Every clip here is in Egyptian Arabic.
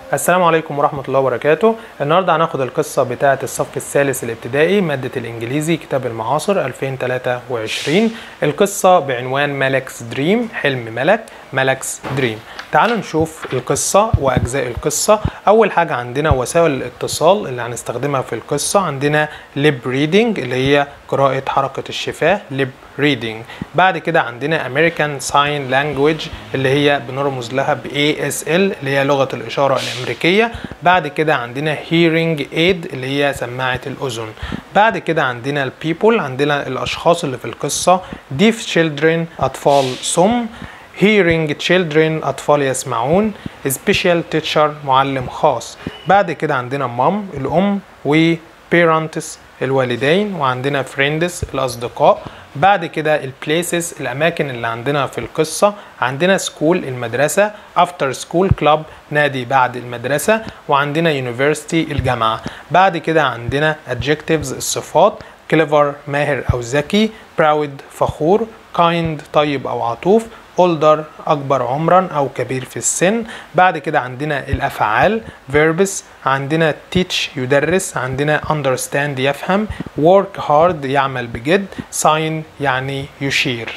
السلام عليكم ورحمة الله وبركاته النهاردة هناخد القصة بتاعة الصف الثالث الابتدائي مادة الإنجليزي كتاب المعاصر 2023 القصة بعنوان ملك's دريم حلم ملك ملك's دريم تعالوا نشوف القصة وأجزاء القصة أول حاجة عندنا وسائل الاتصال اللي هنستخدمها في القصة عندنا lip reading اللي هي قراءة حركة الشفاه lip reading بعد كده عندنا American Sign Language اللي هي بنرمز لها ب ASL اللي هي لغة الإشارة الأمريكية بعد كده عندنا Hearing Aid اللي هي سماعة الأذن بعد كده عندنا ال people عندنا الأشخاص اللي في القصة Deaf Children أطفال صم hearing children أطفال يسمعون special teacher معلم خاص بعد كده عندنا mom الأم و parents الوالدين وعندنا friends الأصدقاء بعد كده البليسز الأماكن اللي عندنا في القصة عندنا سكول المدرسة after school club نادي بعد المدرسة وعندنا university الجامعة بعد كده عندنا adjectives الصفات clever ماهر أو ذكي proud فخور kind طيب أو عطوف older أكبر عمرا أو كبير في السن بعد كده عندنا الأفعال verbs عندنا teach يدرس عندنا understand يفهم work hard يعمل بجد sign يعني يشير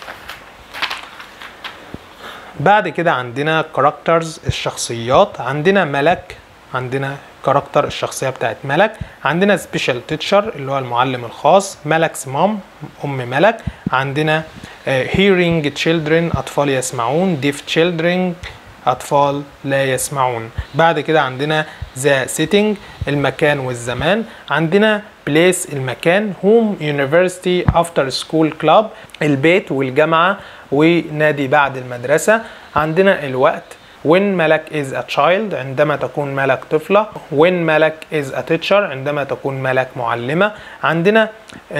بعد كده عندنا characters الشخصيات عندنا ملك عندنا كاركتر الشخصيه بتاعت ملك عندنا سبيشال تيتشر اللي هو المعلم الخاص ملك's مام ام ملك عندنا هيرينج تشيلدرن اطفال يسمعون ديف تشيلدرن اطفال لا يسمعون بعد كده عندنا ذا سيتنج المكان والزمان عندنا بليس المكان هوم يونيفرسيتي افتر سكول كلاب البيت والجامعه ونادي بعد المدرسه عندنا الوقت when ملك is a child عندما تكون ملك طفلة when ملك is a teacher عندما تكون ملك معلمة عندنا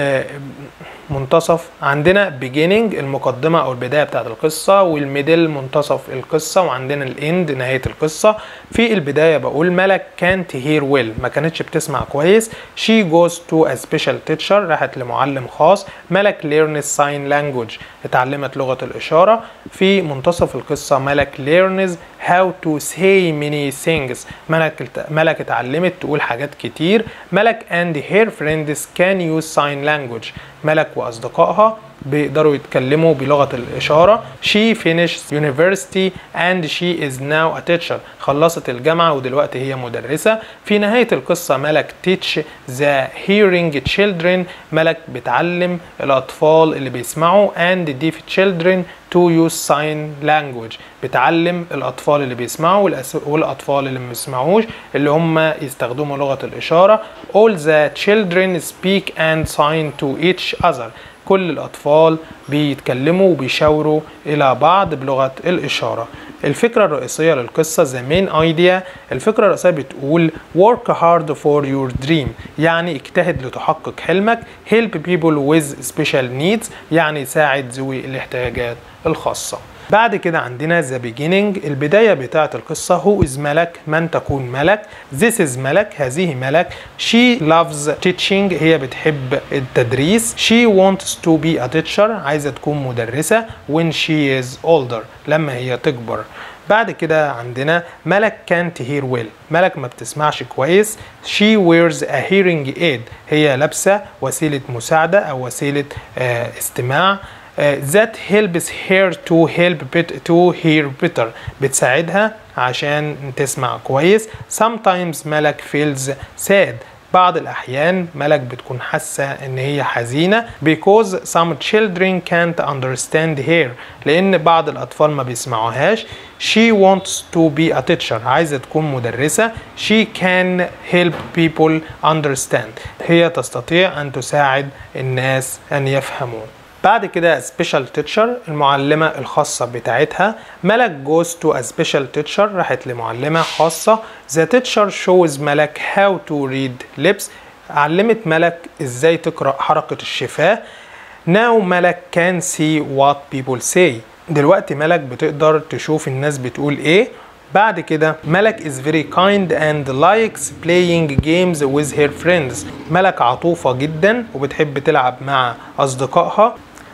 منتصف عندنا beginning المقدمة أو البداية بتاعت القصة والميدل منتصف القصة وعندنا الاند نهاية القصة في البداية بقول ملك can't hear well ما كانتش بتسمع كويس she goes to a special teacher راحت لمعلم خاص ملك learns sign language اتعلمت لغة الإشارة في منتصف القصة ملك learns how to say many things ملك ملك اتعلمت تقول حاجات كتير ملك and her friends can use sign language ملك وأصدقائها بيقدروا يتكلموا بلغة الإشارة she finished university and she is now a teacher خلصت الجامعة ودلوقتي هي مدرسة في نهاية القصة ملك teach the hearing children ملك بتعلم الأطفال اللي بيسمعوا and deaf children to use sign language بتعلم الأطفال اللي بيسمعوا والأطفال اللي ما بيسمعوش اللي هم يستخدموا لغة الإشارة all the children speak and sign to each other كل الأطفال بيتكلموا وبيشاوروا إلى بعض بلغة الإشارة الفكرة الرئيسية للقصة The main idea الفكرة الرئيسية بتقول work hard for your dream يعني اجتهد لتحقق حلمك help people with special needs يعني ساعد ذوي الاحتياجات الخاصة بعد كده عندنا ذا beginning البداية بتاعة القصة هو is ملك من تكون ملك this is ملك هذه ملك she loves teaching هي بتحب التدريس she wants to be a teacher عايزة تكون مدرسة when she is older لما هي تكبر بعد كده عندنا ملك can't hear well ملك ما بتسمعش كويس she wears a hearing aid هي لابسة وسيلة مساعدة أو وسيلة آه استماع Uh, that helps her to help bit to hear better بتساعدها عشان تسمع كويس sometimes ملك feels sad بعض الأحيان ملك بتكون حاسة إن هي حزينة because some children can't understand her لأن بعض الأطفال ما بيسمعوهاش she wants to be a teacher عايزة تكون مدرسة she can help people understand هي تستطيع أن تساعد الناس أن يفهموا بعد كده سبيشال تيتشر المعلمة الخاصة بتاعتها ملك goes to a special teacher راحت لمعلمة خاصة the teacher shows ملك how to read lips علمت ملك ازاي تقرأ حركة الشفاه now ملك can see what people say دلوقتي ملك بتقدر تشوف الناس بتقول ايه بعد كده ملك is very kind and likes playing games with her friends ملك عطوفة جدا وبتحب تلعب مع أصدقائها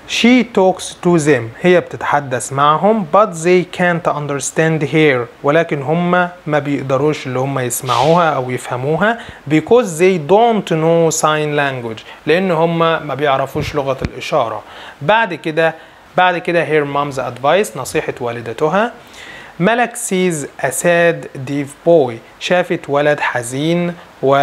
She talks to them هي بتتحدث معهم but they can't understand her ولكن هم ما بيقدروش اللي هم يسمعوها أو يفهموها because they don't know sign language لأن هم ما بيعرفوش لغة الإشارة بعد كده بعد كده her mom's advice نصيحة والدتها ملك sees a sad deaf boy شافت ولد حزين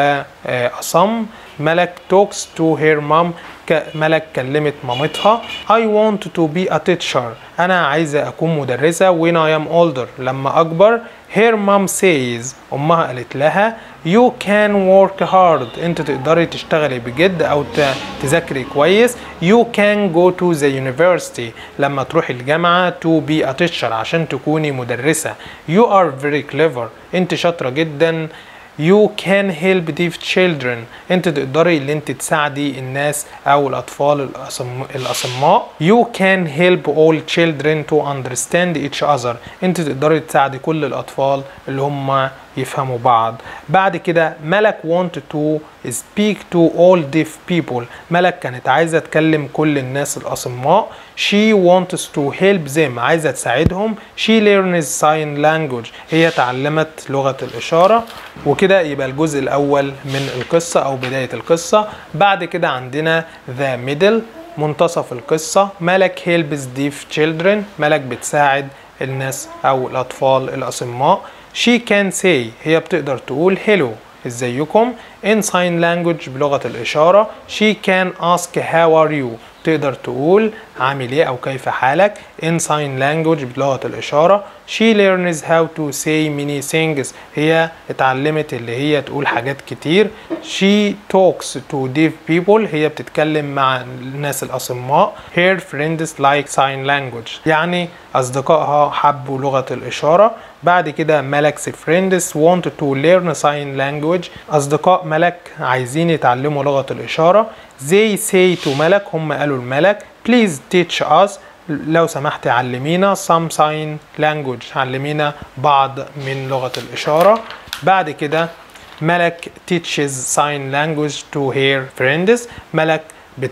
وأصم ملك talks to her mom ملك كلمت مامتها I want to be a teacher أنا عايزة أكون مدرسة when I am older لما أكبر her mom says أمها قالت لها you can work hard أنت تقدري تشتغلي بجد أو تذاكري كويس you can go to the university لما تروحي الجامعة to be a teacher عشان تكوني مدرسة you are very clever أنت شاطرة جدا You can help deaf children انت تقدري اللي انت تساعدي الناس او الاطفال الأصم... الاصماء You can help all children to understand each other انت تقدري تساعدي كل الاطفال اللي هم يفهموا بعض بعد كده ملك want to speak to all deaf people ملك كانت عايزة تكلم كل الناس الأصماء she wants to help them عايزة تساعدهم she learns sign language هي تعلمت لغة الإشارة وكده يبقى الجزء الأول من القصة أو بداية القصة بعد كده عندنا the middle منتصف القصة ملك helps deaf children ملك بتساعد الناس أو الأطفال الأصماء she can say هي بتقدر تقول hello ازيكم in sign language بلغة الإشارة she can ask how are you تقدر تقول عامل ايه او كيف حالك in sign language بلغة الإشارة she learns how to say many things هي اتعلمت اللي هي تقول حاجات كتير she talks to deaf people هي بتتكلم مع الناس الأصماء her friends like sign language يعني أصدقائها حبوا لغة الإشارة بعد كده ملك's friends want to learn sign language أصدقاء ملك عايزين يتعلموا لغة الإشارة they say to ملك هم قالوا الملك please teach us لو سمحت علمينا some sign language علمينا بعض من لغة الإشارة بعد كده ملك teaches sign language to her friends ملك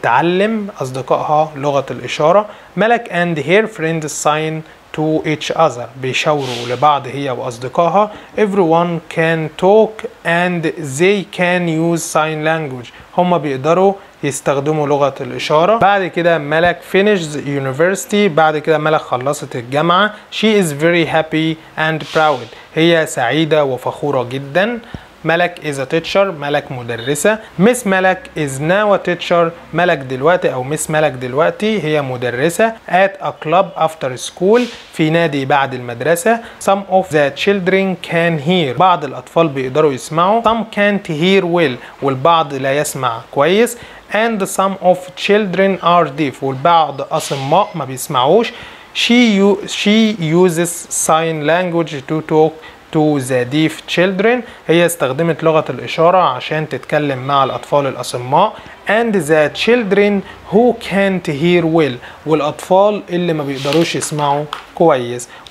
بتعلم أصدقائها لغة الإشارة ملك and her friends sign to each other بيشاوروا لبعض هي وأصدقائها everyone can talk and they can use sign language هم بيقدروا يستخدموا لغة الإشارة بعد كده ملك finished university بعد كده ملك خلصت الجامعة she is very happy and proud هي سعيدة وفخورة جدا ملك is a teacher ملك مدرسة مس ملك is now a teacher ملك دلوقتي أو مس ملك دلوقتي هي مدرسة at a club after school في نادي بعد المدرسة some of the children can hear بعض الأطفال بيقدروا يسمعوا some can't hear well والبعض لا يسمع كويس and some of children are deaf والبعض أصماء ما بيسمعوش she, she uses sign language to talk to the deaf children هي استخدمت لغة الإشارة عشان تتكلم مع الأطفال الأصماء and the children who can't hear well والأطفال اللي ما بيقدروش يسمعوا كويس